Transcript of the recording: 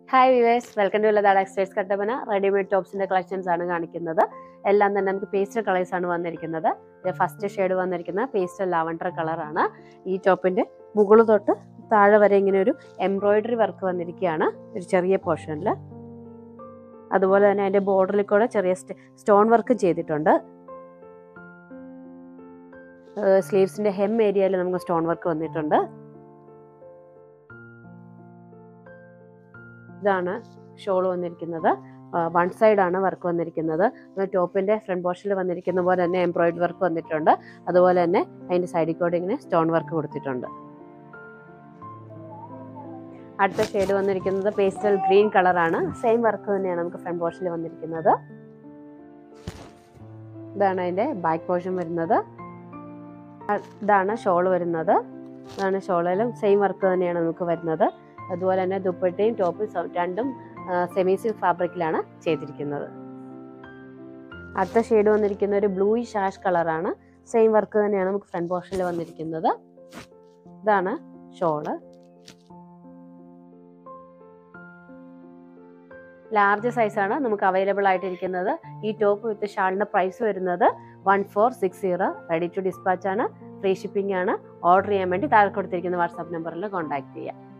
hi viewers welcome to Latha എക്സ്റ്റേഴ്സ് Kattappana readymade ടോപ്സിന്റെ collections ആണ് കാണിക്കുന്നത് എല്ലാം തന്നെ നമുക്ക് പേസ്റ്റൽ കളേഴ്സ് ആണ് വന്നിരിക്കുന്നത് ഫസ്റ്റ് ഷെയ്ഡ് വന്നിരിക്കുന്ന പേസ്റ്റൽ ലാവണ്ടർ കളറാണ് ഈ ടോപ്പിന്റെ മുകളിൽ തൊട്ട് താഴെ വരെ ഇങ്ങനെ ഒരു എംബ്രോയിഡറി വർക്ക് വന്നിരിക്കുകയാണ് ഒരു ചെറിയ പോർഷനിൽ അതുപോലെ തന്നെ അതിന്റെ ബോർഡറിൽ കൂടെ ചെറിയ സ്റ്റോൺ വർക്കും ചെയ്തിട്ടുണ്ട് സ്ലീവ്സിന്റെ ഹെം ഏരിയയിൽ നമുക്ക് സ്റ്റോൺ വർക്ക് വന്നിട്ടുണ്ട് ഇതാണ് ഷോൾ വന്നിരിക്കുന്നത് വൺ സൈഡാണ് വർക്ക് വന്നിരിക്കുന്നത് ടോപ്പിന്റെ ഫ്രണ്ട് പോർഷനിൽ വന്നിരിക്കുന്ന പോലെ തന്നെ എംബ്രോയിഡറി വർക്ക് വന്നിട്ടുണ്ട് അതുപോലെ തന്നെ അതിന്റെ സൈഡിൽ കൂടെ ഇങ്ങനെ സ്റ്റോൺ വർക്ക് കൊടുത്തിട്ടുണ്ട് അടുത്ത ഷെയ്ഡ് വന്നിരിക്കുന്നത് പേസ്റ്റൽ ഗ്രീൻ കളറാണ് സെയിം വർക്ക് തന്നെയാണ് നമുക്ക് ഫ്രണ്ട് പോർഷനിൽ വന്നിരിക്കുന്നത് ഇതാണ് അതിന്റെ ബാക്ക് പോർഷൻ വരുന്നത് ഇതാണ് ഷോൾ വരുന്നത് ഇതാണ് ഷോളിലും സെയിം വർക്ക് തന്നെയാണ് നമുക്ക് വരുന്നത് അതുപോലെ തന്നെ ദുപ്പട്ടയും ടോപ്പും രണ്ടും സെമി സിൽക്ക് ഫാബ്രിക്കിലാണ് ചെയ്തിരിക്കുന്നത് അടുത്ത ഷെയ്ഡ് വന്നിരിക്കുന്ന ഒരു ബ്ലൂയിഷ് ആഷ് കളറാണ് സെയിം വർക്ക് തന്നെയാണ് നമുക്ക് ഫ്രണ്ട് പോർഷനിൽ വന്നിരിക്കുന്നത് ഇതാണ് ഷോള് ലാർജ് സൈസാണ് നമുക്ക് അവൈലബിൾ ആയിട്ടിരിക്കുന്നത് ഈ ടോപ്പ് വിത്ത് ഷാളിന്റെ പ്രൈസ് വരുന്നത് one four six zero ready to dispatch ആണ് ഫ്രീ ഷിപ്പിംഗ് ആണ് ഓർഡർ ചെയ്യാൻ വേണ്ടി താഴെ കൊടുത്തിരിക്കുന്ന വാട്സാപ്പ് നമ്പറിൽ കോൺടാക്ട് ചെയ്യാം